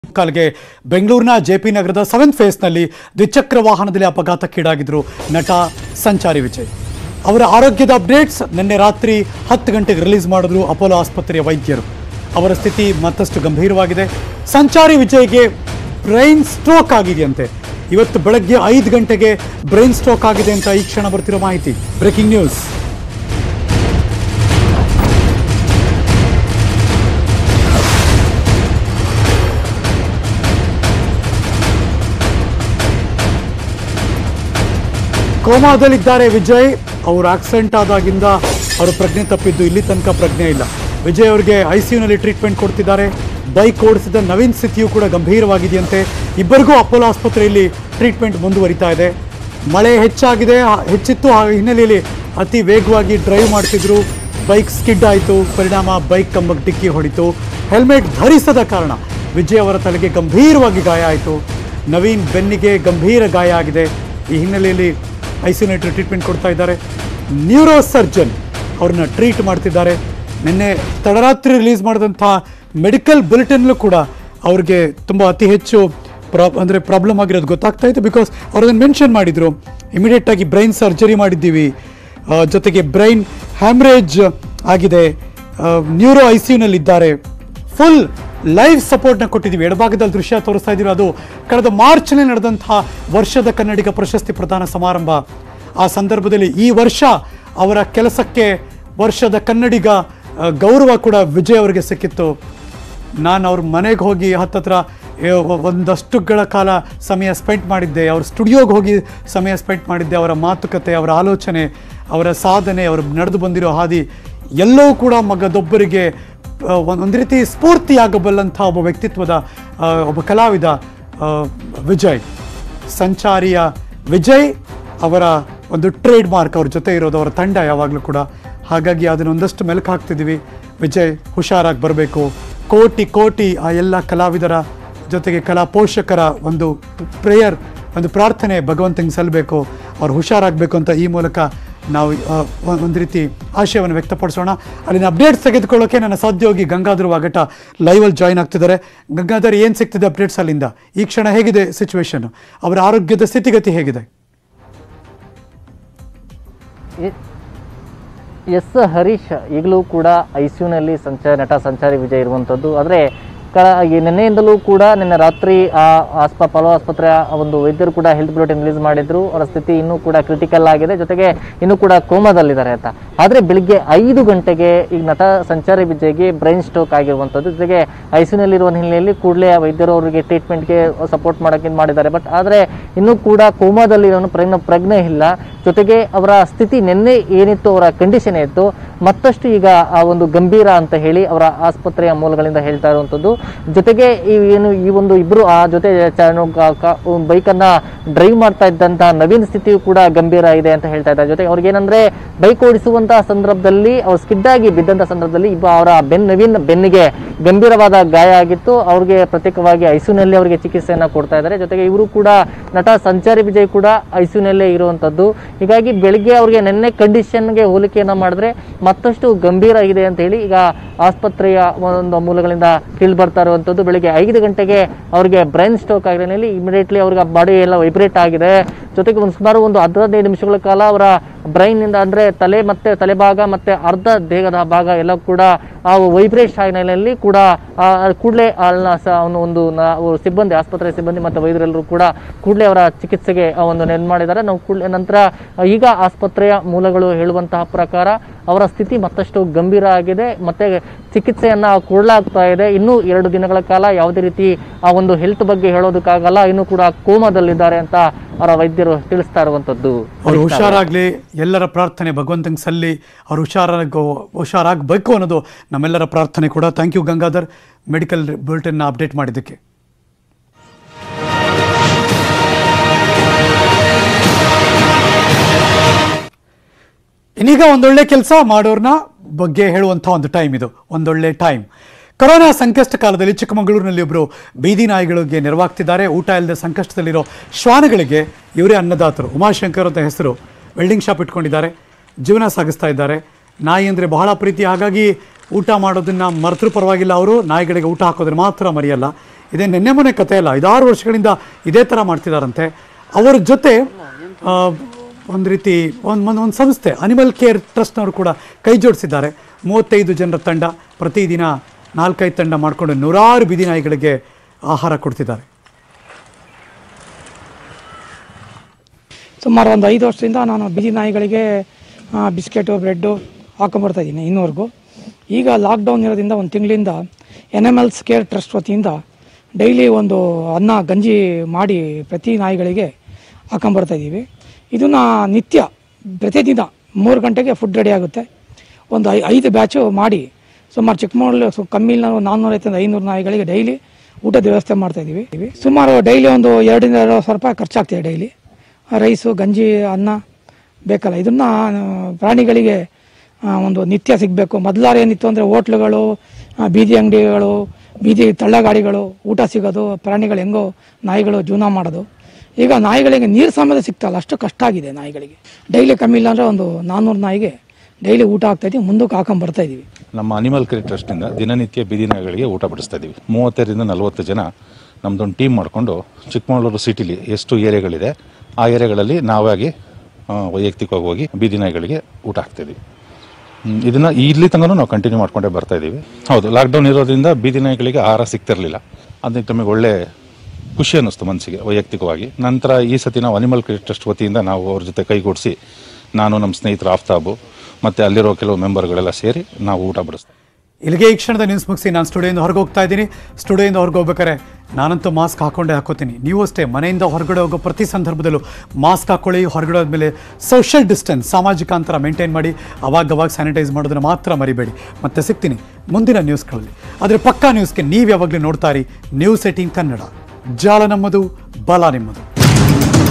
ಕಾಲ್ಗೆ ಬೆಂಗಳೂರಿನ ಜೆಪಿ ನಗರದ ಸೆವೆಂತ್ ಫೇಸ್ನಲ್ಲಿ ದ್ವಿಚಕ್ರ ವಾಹನದಲ್ಲಿ ಅಪಘಾತಕ್ಕೀಡಾಗಿದ್ರು ನಟ ಸಂಚಾರಿ ವಿಜಯ್ ಅವರ ಆರೋಗ್ಯದ ಅಪ್ಡೇಟ್ಸ್ ನಿನ್ನೆ ರಾತ್ರಿ ಹತ್ತು ಗಂಟೆಗೆ ರಿಲೀಸ್ ಮಾಡಿದ್ರು ಅಪೋಲೋ ಆಸ್ಪತ್ರೆಯ ವೈದ್ಯರು ಅವರ ಸ್ಥಿತಿ ಮತ್ತಷ್ಟು ಗಂಭೀರವಾಗಿದೆ ಸಂಚಾರಿ ವಿಜಯ್ಗೆ ಬ್ರೈನ್ ಸ್ಟ್ರೋಕ್ ಆಗಿದೆಯಂತೆ ಇವತ್ತು ಬೆಳಗ್ಗೆ ಐದು ಗಂಟೆಗೆ ಬ್ರೈನ್ ಸ್ಟ್ರೋಕ್ ಆಗಿದೆ ಅಂತ ಈ ಕ್ಷಣ ಬರ್ತಿರೋ ಮಾಹಿತಿ ಬ್ರೇಕಿಂಗ್ ನ್ಯೂಸ್ ಕೋಮಾದಲ್ಲಿದ್ದಾರೆ ವಿಜಯ್ ಅವರು ಆಕ್ಸಿಡೆಂಟ್ ಆದಾಗಿಂದ ಅವರು ಪ್ರಜ್ಞೆ ತಪ್ಪಿದ್ದು ಇಲ್ಲಿ ತನಕ ಪ್ರಜ್ಞೆ ಇಲ್ಲ ವಿಜಯ್ ಅವರಿಗೆ ಐ ಸಿ ಯುನಲ್ಲಿ ಟ್ರೀಟ್ಮೆಂಟ್ ಕೊಡ್ತಿದ್ದಾರೆ ಬೈಕ್ ಓಡಿಸಿದ ನವೀನ್ ಸ್ಥಿತಿಯು ಕೂಡ ಗಂಭೀರವಾಗಿದೆಯಂತೆ ಇಬ್ಬರಿಗೂ ಅಪೋಲೋ ಆಸ್ಪತ್ರೆಯಲ್ಲಿ ಟ್ರೀಟ್ಮೆಂಟ್ ಮುಂದುವರಿತಾ ಇದೆ ಮಳೆ ಹೆಚ್ಚಾಗಿದೆ ಆ, ಹೆಚ್ಚಿತ್ತು ಆ ಹಿನ್ನೆಲೆಯಲ್ಲಿ ಅತಿ ವೇಗವಾಗಿ ಡ್ರೈವ್ ಮಾಡ್ತಿದ್ರು ಬೈಕ್ ಸ್ಕಿಡ್ ಆಯಿತು ಪರಿಣಾಮ ಬೈಕ್ ಕಂಬಕ್ಕೆ ಡಿಕ್ಕಿ ಹೊಡಿತು ಹೆಲ್ಮೆಟ್ ಧರಿಸದ ಕಾರಣ ವಿಜಯ್ ಅವರ ತಲೆಗೆ ಗಂಭೀರವಾಗಿ ಗಾಯ ಆಯಿತು ನವೀನ್ ಬೆನ್ನಿಗೆ ಗಂಭೀರ ಗಾಯ ಆಗಿದೆ ಈ ಹಿನ್ನೆಲೆಯಲ್ಲಿ ಐಸಿಯುನೈಟ್ರಿ ಟ್ರೀಟ್ಮೆಂಟ್ ಕೊಡ್ತಾ ಇದ್ದಾರೆ ನ್ಯೂರೋ ಸರ್ಜನ್ ಅವ್ರನ್ನ ಟ್ರೀಟ್ ಮಾಡ್ತಿದ್ದಾರೆ ನಿನ್ನೆ ತಡರಾತ್ರಿ ರಿಲೀಸ್ ಮಾಡಿದಂಥ ಮೆಡಿಕಲ್ ಬುಲೆಟಿನ್ಲೂ ಕೂಡ ಅವ್ರಿಗೆ ತುಂಬ ಅತಿ ಹೆಚ್ಚು ಪ್ರಾ ಅಂದರೆ ಪ್ರಾಬ್ಲಮ್ ಆಗಿರೋದು ಗೊತ್ತಾಗ್ತಾ ಇತ್ತು ಬಿಕಾಸ್ ಅವ್ರು ಅದನ್ನು ಮೆನ್ಷನ್ ಮಾಡಿದರು ಇಮಿಡಿಯೇಟಾಗಿ ಬ್ರೈನ್ ಸರ್ಜರಿ ಮಾಡಿದ್ದೀವಿ ಆ, ಜೊತೆಗೆ ಬ್ರೈನ್ ಹ್ಯಾಮ್ರೇಜ್ ಆಗಿದೆ ನ್ಯೂರೋ ಐ ಸಿ ಯುನಲ್ಲಿದ್ದಾರೆ ಫುಲ್ ಲೈವ್ ಸಪೋರ್ಟ್ನ ಕೊಟ್ಟಿದ್ದೀವಿ ಎಡಭಾಗದಲ್ಲಿ ದೃಶ್ಯ ತೋರಿಸ್ತಾ ಇದ್ದೀವಿ ಅದು ಕಳೆದ ಮಾರ್ಚ್ನಲ್ಲಿ ನಡೆದಂತಹ ವರ್ಷದ ಕನ್ನಡಿಗ ಪ್ರಶಸ್ತಿ ಪ್ರದಾನ ಸಮಾರಂಭ ಆ ಸಂದರ್ಭದಲ್ಲಿ ಈ ವರ್ಷ ಅವರ ಕೆಲಸಕ್ಕೆ ವರ್ಷದ ಕನ್ನಡಿಗ ಆ, ಗೌರವ ಕೂಡ ವಿಜಯ್ ಅವರಿಗೆ ಸಿಕ್ಕಿತ್ತು ನಾನು ಅವ್ರ ಮನೆಗೆ ಹೋಗಿ ಹತ್ತತ್ರ ಏ, ಒ- ಒಂದಷ್ಟುಗಳ ಕಾಲ ಸಮಯ ಸ್ಪೆಂಡ್ ಮಾಡಿದ್ದೆ ಅವ್ರ ಸ್ಟುಡಿಯೋಗೆ ಹೋಗಿ ಸಮಯ ಸ್ಪೆಂಡ್ ಮಾಡಿದ್ದೆ ಅವರ ಮಾತುಕತೆ ಅವರ ಆಲೋಚನೆ ಅವರ ಸಾಧನೆ ಅವರು ನಡೆದು ಬಂದಿರೋ ಹಾದಿ ಎಲ್ಲವೂ ಕೂಡ ಮಗದೊಬ್ಬರಿಗೆ ಆ, ಒಂದ್- ಒಂದು ರೀತಿ ಸ್ಫೂರ್ತಿಯಾಗಬಲ್ಲಂಥ ಒಬ್ಬ ವ್ಯಕ್ತಿತ್ವದ ಆ, ಒಬ್ಬ ಕಲಾವಿದ ಆ, ವಿಜಯ್ ಸಂಚಾರಿಯ ವಿಜಯ್ ಅವರ ಒಂದು ಟ್ರೇಡ್ ಮಾರ್ಕ್ ಅವ್ರ ಜೊತೆ ಇರೋದು ಅವರ ತಂಡ ಯಾವಾಗಲೂ ಕೂಡ ಹಾಗಾಗಿ ಅದನ್ನ ಒಂದಷ್ಟು ಮೆಲುಕು ಹಾಕ್ತಿದ್ದೀವಿ ವಿಜಯ್ ಹುಷಾರಾಗಿ ಬರಬೇಕು ಕೋಟಿ ಕೋಟಿ ಆ ಎಲ್ಲ ಕಲಾವಿದರ ಜೊತೆಗೆ ಕಲಾ ಪೋಷಕರ ಒಂದು ಪ್ರೇಯರ್ ಒಂದು ಪ್ರಾರ್ಥನೆ ಭಗವಂತಂಗೆ ಸಲ್ಲಬೇಕು ಅವ್ರು ಹುಷಾರಾಗಬೇಕು ಅಂತ ಈ ಮೂಲಕ ನಾವು ಆ, ಒಂದ್- ಒಂದು ರೀತಿ ಆಶಯವನ್ನು ವ್ಯಕ್ತಪಡಿಸೋಣ ಅಲ್ಲಿನ ಅಪ್ಡೇಟ್ಸ್ ತೆಗೆದುಕೊಳ್ಳೋಕೆ ನನ್ನ ಸಹೋದ್ಯೋಗಿ ಗಂಗಾಧರ್ ವಾಗಟ ಲೈವಲ್ಲಿ ಜಾಯ್ನ್ ಆಗ್ತಿದ್ದಾರೆ ಗಂಗಾಧರ್ ಏನು ಸಿಗ್ತಿದೆ ಅಪ್ಡೇಟ್ಸ್ ಅಲ್ಲಿಂದ ಈ ಕ್ಷಣ ಹೇಗಿದೆ ಸಿಚುವೇಶನ್ ಅವರ ಆರೋಗ್ಯದ ಸ್ಥಿತಿಗತಿ ಹೇಗಿದೆ ಎ- ಎಸ್ ಹರೀಶ್ ಈಗಲೂ ಕೂಡ ಐ ಸಿ ಯುನಲ್ಲಿ ಸಂಚಾರ ನಟ ಸಂಚಾರಿ ವಿಜಯ್ ಇರುವಂಥದ್ದು ಆದರೆ ಕ ಈ ನಿನ್ನೆಯಿಂದಲೂ ಕೂಡ ನಿನ್ನೆ ರಾತ್ರಿ ಆ ಆಸ್ಪ ಪಲೋ ಆಸ್ಪತ್ರೆಯ ಒಂದು ವೈದ್ಯರು ಕೂಡ ಹೆಲ್ತ್ ಬುಲೆಟಿನ್ ರಿಲೀಸ್ ಮಾಡಿದ್ರು ಅವರ ಸ್ಥಿತಿ ಇನ್ನೂ ಕೂಡ ಕ್ರಿಟಿಕಲ್ ಆಗಿದೆ ಜೊತೆಗೆ ಇನ್ನೂ ಕೂಡ ಕೋಮಾದಲ್ಲಿದ್ದಾರೆ ಅಂತ ಆದರೆ ಬೆಳಿಗ್ಗೆ ಐದು ಗಂಟೆಗೆ ಈಗ ನಟ ಸಂಚಾರಿ ವಿಜಯ್ಗೆ ಬ್ರೈನ್ ಸ್ಟ್ರೋಕ್ ಆಗಿರುವಂಥದ್ದು ಜೊತೆಗೆ ಐ ಸಿ ಯುನಲ್ಲಿರುವ ಹಿನ್ನೆಲೆಯಲ್ಲಿ ಕೂಡಲೇ ಆ ವೈದ್ಯರು ಅವರಿಗೆ ಟ್ರೀಟ್ಮೆಂಟ್ಗೆ ಸಪೋರ್ಟ್ ಮಾಡೋಕ್ಕೆ ಮಾಡಿದ್ದಾರೆ ಬಟ್ ಆದರೆ ಇನ್ನೂ ಕೂಡ ಕೋಮಾದಲ್ಲಿ ಅವನು ಪ್ರಜ್ಞೆ ಪ್ರಜ್ಞೆ ಇಲ್ಲ ಜೊತೆಗೆ ಅವರ ಸ್ಥಿತಿ ನಿನ್ನೆ ಏನಿತ್ತು ಅವರ ಕಂಡೀಷನ್ ಇತ್ತು ಮತ್ತಷ್ಟು ಈಗ ಆ ಒಂದು ಗಂಭೀರ ಅಂತ ಹೇಳಿ ಅವರ ಆಸ್ಪತ್ರೆಯ ಮೂಲಗಳಿಂದ ಹೇಳ್ತಾ ಇರುವಂಥದ್ದು ಜೊತೆಗೆ ಈ ಏನು ಈ ಒಂದು ಇಬ್ರು ಆ ಜೊತೆ ಬೈಕನ್ನ ಡ್ರೈವ್ ಮಾಡ್ತಾ ಇದ್ದಂತಹ ನವೀನ್ ಸ್ಥಿತಿಯು ಕೂಡ ಗಂಭೀರ ಇದೆ ಅಂತ ಹೇಳ್ತಾ ಇದ್ದಾರೆ ಜೊತೆಗೆ ಅವ್ರಿಗೆ ಏನಂದ್ರೆ ಬೈಕ್ ಓಡಿಸುವಂತಹ ಸಂದರ್ಭದಲ್ಲಿ ಅವ್ರು ಸ್ಕಿಡ್ ಆಗಿ ಬಿದ್ದಂತಹ ಸಂದರ್ಭದಲ್ಲಿ ಇಬ್ಬ ಅವರ ಬೆನ್ ನವೀನ್ ಬೆನ್ನಿಗೆ ಗಂಭೀರವಾದ ಗಾಯ ಆಗಿತ್ತು ಅವ್ರಿಗೆ ಪ್ರತ್ಯೇಕವಾಗಿ ಐಸಿಯುನಲ್ಲಿ ಅವರಿಗೆ ಚಿಕಿತ್ಸೆಯನ್ನ ಕೊಡ್ತಾ ಇದ್ದಾರೆ ಜೊತೆಗೆ ಇವರು ಕೂಡ ನಟ ಸಂಚಾರಿ ವಿಜಯ್ ಕೂಡ ಐಸಿಯುನಲ್ಲೇ ಇರುವಂತದ್ದು ಹೀಗಾಗಿ ಬೆಳಿಗ್ಗೆ ಅವರಿಗೆ ನಿನ್ನೆ ಕಂಡೀಷನ್ಗೆ ಹೋಲಿಕೆಯನ್ನ ಮಾಡಿದ್ರೆ ಮತ್ತಷ್ಟು ಗಂಭೀರ ಇದೆ ಅಂತ ಹೇಳಿ ಈಗ ಆಸ್ಪತ್ರೆಯ ಒಂದು ಮೂಲಗಳಿಂದ ತಿಳಿದು ಬರ್ತಾ ಇರುವಂತದ್ದು ಬೆಳಿಗ್ಗೆ ಐದು ಗಂಟೆಗೆ ಅವರಿಗೆ ಬ್ರೈನ್ ಸ್ಟ್ರೋಕ್ ಆಗಿರೋನಲ್ಲಿ ಇಮಿಡಿಯೇಟ್ಲಿ ಅವ್ರಿಗೆ ಬಾಡಿ ಎಲ್ಲ ವೈಬ್ರೇಟ್ ಆಗಿದೆ ಜೊತೆಗೆ ಒಂದು ಸುಮಾರು ಒಂದು ಹದಿನೈದು ನಿಮಿಷಗಳ ಕಾಲ ಅವರ ಬ್ರೈನ್ ಇಂದ ಅಂದ್ರೆ ತಲೆ ಮತ್ತೆ ತಲೆಭಾಗ ಮತ್ತೆ ಅರ್ಧ ದೇಹದ ಭಾಗ ಎಲ್ಲ ಕೂಡ ಆ ವೈಬ್ರೇಟ್ ಆಗಿನಲ್ಲಿ ಕೂಡ ಕೂಡಲೇ ಅಲ್ಲ ಅವನು ಒಂದು ನಾ- ಅವ್ರು ಸಿಬ್ಬಂದಿ ಆಸ್ಪತ್ರೆ ಸಿಬ್ಬಂದಿ ಮತ್ತೆ ವೈದ್ಯರೆಲ್ಲರೂ ಕೂಡ ಕೂಡಲೇ ಅವರ ಚಿಕಿತ್ಸೆಗೆ ಆ ಒಂದು ನೆನ್ ಮಾಡಿದ್ದಾರೆ ನಾವು ಕೂಡಲೇ ನಂತರ ಈಗ ಆಸ್ಪತ್ರೆಯ ಮೂಲಗಳು ಹೇಳುವಂತಹ ಪ್ರಕಾರ ಅವರ ಸ್ಥಿತಿ ಮತ್ತಷ್ಟು ಗಂಭೀರ ಆಗಿದೆ ಮತ್ತೆ ಚಿಕಿತ್ಸೆಯನ್ನ ಕೊಡಲಾಗ್ತಾ ಇದೆ ಇನ್ನೂ ಎರಡು ದಿನಗಳ ಕಾಲ ಯಾವುದೇ ರೀತಿ ಆ ಒಂದು ಹೆಲ್ತ್ ಬಗ್ಗೆ ಹೇಳೋದಕ್ಕಾಗಲ್ಲ ಇನ್ನೂ ಕೂಡ ಕೋಮಾದಲ್ಲಿದ್ದಾರೆ ಅಂತ ಅವರ ವೈದ್ಯರು ತಿಳಿಸ್ತಾ ಇರುವಂತದ್ದು ಅವ್ರು ಹುಷಾರಾಗ್ಲಿ ಎಲ್ಲರ ಪ್ರಾರ್ಥನೆ ಭಗವಂತಂಗೆ ಸಲ್ಲಿ ಅವ್ರು ಹುಷಾರಾಗೋ ಹುಷಾರಾಗಬೇಕು ಅನ್ನೋದು ನಮ್ಮೆಲ್ಲರ ಪ್ರಾರ್ಥನೆ ಕೂಡ ಥ್ಯಾಂಕ್ ಯು ಗಂಗಾಧರ್ ಮೆಡಿಕಲ್ ಬುಲೆಟಿನ್ನ ಅಪ್ಡೇಟ್ ಮಾಡಿದ್ದಕ್ಕೆ ಇನ್ನೀಗ ಒಂದೊಳ್ಳೆ ಕೆಲಸ ಮಾಡೋರ್ನ ಬಗ್ಗೆ ಹೇಳುವಂಥ ಒಂದು ಟೈಮ್ ಇದು ಒಂದೊಳ್ಳೆ ಟೈಮ್ ಕೊರೋನಾ ಸಂಕಷ್ಟ ಕಾಲದಲ್ಲಿ ಚಿಕ್ಕಮಗಳೂರಿನಲ್ಲಿ ಒಬ್ಬರು ಬೀದಿ ನಾಯಿಗಳಿಗೆ ನೆರವಾಗ್ತಿದ್ದಾರೆ ಊಟ ಇಲ್ಲದೆ ಸಂಕಷ್ಟದಲ್ಲಿರೋ ಶ್ವಾನಗಳಿಗೆ ಇವರೇ ಅನ್ನದಾತರು ಉಮಾಶಂಕರ್ ಅಂತ ಹೆಸರು ವೆಲ್ಡಿಂಗ್ ಶಾಪ್ ಇಟ್ಕೊಂಡಿದ್ದಾರೆ ಜೀವನ ಸಾಗಿಸ್ತಾ ಇದ್ದಾರೆ ನಾಯಿ ಅಂದರೆ ಬಹಳ ಪ್ರೀತಿ ಹಾಗಾಗಿ ಊಟ ಮಾಡೋದನ್ನ ಮರೆತರೂ ಪರವಾಗಿಲ್ಲ ಅವರು ನಾಯಿಗಳಿಗೆ ಊಟ ಹಾಕೋದ್ರೆ ಮಾತ್ರ ಮರೆಯಲ್ಲ ಇದೇ ನಿನ್ನೆ ಮೊನ್ನೆ ಕಥೆ ಅಲ್ಲ ಐದಾರು ವರ್ಷಗಳಿಂದ ಇದೇ ಥರ ಮಾಡ್ತಿದ್ದಾರಂತೆ ಅವರ ಜೊತೆ ಆ, ಒಂದು ರೀತಿ ಒಂದು ಒಂದು ಒಂದು ಸಂಸ್ಥೆ ಅನಿಮಲ್ ಕೇರ್ ಟ್ರಸ್ಟ್ನವರು ಕೂಡ ಕೈ ಜೋಡಿಸಿದ್ದಾರೆ ಮೂವತ್ತೈದು ಜನರ ತಂಡ ಪ್ರತಿದಿನ ನಾಲ್ಕೈದು ತಂಡ ಮಾಡಿಕೊಂಡು ನೂರಾರು ಬೀದಿ ನಾಯಿಗಳಿಗೆ ಆಹಾರ ಕೊಡ್ತಿದ್ದಾರೆ ಸುಮಾರು ಒಂದು ಐದು ವರ್ಷದಿಂದ ನಾನು ಬೀದಿ ನಾಯಿಗಳಿಗೆ ಆ, ಬಿಸ್ಕೆಟು ಬ್ರೆಡ್ಡು ಹಾಕೊಂಬರ್ತಾ ಇದ್ದೀನಿ ಇನ್ನೂವರೆಗೂ ಈಗ ಲಾಕ್ಡೌನ್ ಇರೋದ್ರಿಂದ ಒಂದು ತಿಂಗಳಿಂದ ಎನಿಮಲ್ಸ್ ಕೇರ್ ಟ್ರಸ್ಟ್ ವತಿಯಿಂದ ಡೈಲಿ ಒಂದು ಅನ್ನ ಗಂಜಿ ಮಾಡಿ ಪ್ರತಿ ನಾಯಿಗಳಿಗೆ ಹಾಕೊಂಬರ್ತಾ ಇದ್ದೀವಿ ಇದನ್ನು ನಿತ್ಯ ಪ್ರತಿದಿನ ಮೂರು ಗಂಟೆಗೆ ಫುಡ್ ರೆಡಿ ಆಗುತ್ತೆ ಒಂದು ಐ ಐದು ಬ್ಯಾಚು ಮಾಡಿ ಸುಮಾರು ಚಿಕ್ಕಮಗಳೂರು ಸು ಕಮ್ಮಿ ಇಲ್ಲ ನಾನ್ನೂರೈವತ್ತರಿಂದ ಐನೂರು ನಾಯಿಗಳಿಗೆ ಡೈಲಿ ಊಟದ ವ್ಯವಸ್ಥೆ ಮಾಡ್ತಾ ಇದ್ದೀವಿ ಸುಮಾರು ಡೈಲಿ ಒಂದು ಎರಡರಿಂದ ಎರಡು ಸಾವಿರ ರೂಪಾಯಿ ಖರ್ಚಾಗ್ತಿದೆ ಡೈಲಿ ರೈಸು ಗಂಜಿ ಅನ್ನ ಬೇಕಲ್ಲ ಇದನ್ನ ಆ, ಪ್ರಾಣಿಗಳಿಗೆ ಆ, ಒಂದು ನಿತ್ಯ ಸಿಗಬೇಕು ಮೊದಲಾರ ಏನಿತ್ತು ಅಂದರೆ ಹೋಟ್ಲುಗಳು ಆ, ಬೀದಿ ಅಂಗಡಿಗಳು ಬೀದಿ ತಳ್ಳಗಾಡಿಗಳು ಊಟ ಸಿಗೋದು ಪ್ರಾಣಿಗಳು ಹೆಂಗೋ ನಾಯಿಗಳು ಜೀವನ ಮಾಡೋದು ಈಗ ನಾಯಿಗಳಿಗೆ ನೀರು ಸಮೇತ ಸಿಗ್ತಲ್ಲ ಅಷ್ಟು ಕಷ್ಟ ಆಗಿದೆ ನಾಯಿಗಳಿಗೆ ಡೈಲಿ ಕಮ್ಮಿ ಇಲ್ಲ ಅಂದರೆ ಒಂದು ನಾನ್ನೂರು ನಾಯಿಗೆ ಡೈಲಿ ಊಟ ಆಗ್ತಾ ಇದೀವಿ ಮುಂದಕ್ಕೆ ಹಾಕೊಂಡ್ ಬರ್ತಾ ಇದೀವಿ ನಮ್ಮ ಅನಿಮಲ್ ಕೇರ್ ಟ್ರಸ್ಟಿಂದ ದಿನನಿತ್ಯ ಬೀದಿ ನಾಯಿಗಳಿಗೆ ಊಟ ಬಡಿಸ್ತಾ ಇದ್ದೀವಿ ಮೂವತ್ತರಿಂದ ನಲವತ್ತು ಜನ ನಮ್ಮದೊಂದು ಟೀಮ್ ಮಾಡಿಕೊಂಡು ಚಿಕ್ಕಮಗಳೂರು ಸಿಟಿಲಿ ಎಷ್ಟು ಏರಿಯಾಗಳಿದೆ ಆ ಏರಿಯಾಗಳಲ್ಲಿ ನಾವಾಗಿ ಆ, ವೈಯಕ್ತಿಕವಾಗಿ ಹೋಗಿ ಬೀದಿ ನಾಯಿಗಳಿಗೆ ಊಟ ಹಾಕ್ತಿದ್ದೀವಿ ಹ್ಮ್, ಇದನ್ನ ಇಲ್ಲಿ ತನಕ ನಾವು ಕಂಟಿನ್ಯೂ ಮಾಡ್ಕೊಂಡೇ ಬರ್ತಾ ಇದ್ದೀವಿ ಹೌದು ಲಾಕ್ಡೌನ್ ಇರೋದ್ರಿಂದ ಬೀದಿ ನಾಯಿಗಳಿಗೆ ಆಹಾರ ಸಿಗ್ತಿರ್ಲಿಲ್ಲ ಅದಕ್ಕೆ ನಮಗೆ ಒಳ್ಳೆ ಖುಷಿ ಅನ್ನಿಸ್ತು ಮನಸ್ಸಿಗೆ ವೈಯಕ್ತಿಕವಾಗಿ ನಂತರ ಈ ಸತಿ ನಾವು ಅನಿಮಲ್ ಕೇರ್ ಟ್ರಸ್ಟ್ ವತಿಯಿಂದ ನಾವು ಅವ್ರ ಜೊತೆ ಕೈಗೂಡಿಸಿ ನಾನು ನಮ್ಮ ಸ್ನೇಹಿತರು ಆಫ್ತಾಬು ಮತ್ತು ಅಲ್ಲಿರೋ ಕೆಲವು ಮೆಂಬರ್ಗಳೆಲ್ಲ ಸೇರಿ ನಾವು ಊಟ ಬಡಿಸ್ತೀವಿ ಇಲ್ಲಿಗೆ ಈ ಕ್ಷಣದ ನ್ಯೂಸ್ ಮುಗಿಸಿ ನಾನು ಸ್ಟುಡಿಯೋಯಿಂದ ಹೊರಗೆ ಹೋಗ್ತಾ ಇದ್ದೀನಿ ಸ್ಟುಡಿಯೋಯಿಂದ ಹೊರಗೆ ಹೋಗ್ಬೇಕಾರೆ ನಾನಂತೂ ಮಾಸ್ಕ್ ಹಾಕೊಂಡೇ ಹಾಕೋತೀನಿ ನೀವು ಅಷ್ಟೇ ಮನೆಯಿಂದ ಹೊರಗಡೆ ಹೋಗೋ ಪ್ರತಿ ಸಂದರ್ಭದಲ್ಲೂ ಮಾಸ್ಕ್ ಹಾಕೊಳ್ಳಿ ಹೊರಗಡೆ ಹೋದ್ಮೇಲೆ ಸೋಷಿಯಲ್ ಡಿಸ್ಟೆನ್ಸ್ ಸಾಮಾಜಿಕ ಅಂತರ ಮೇಂಟೈನ್ ಮಾಡಿ ಅವಾಗ ಅವಾಗ ಸ್ಯಾನಿಟೈಸ್ ಮಾಡೋದನ್ನ ಮಾತ್ರ ಮರಿಬೇಡಿ ಮತ್ತೆ ಸಿಗ್ತೀನಿ ಮುಂದಿನ ನ್ಯೂಸ್ಗಳಲ್ಲಿ ಆದರೆ ಪಕ್ಕಾ ನ್ಯೂಸ್ಗೆ ನೀವು ಯಾವಾಗಲೂ ನೋಡ್ತಾ ಇರಿ ನ್ಯೂಸ್ ಏಟೀನ್ ಕನ್ನಡ ಜಾಲ ನಮ್ಮದು ಬಲ ನಿಮ್ಮದು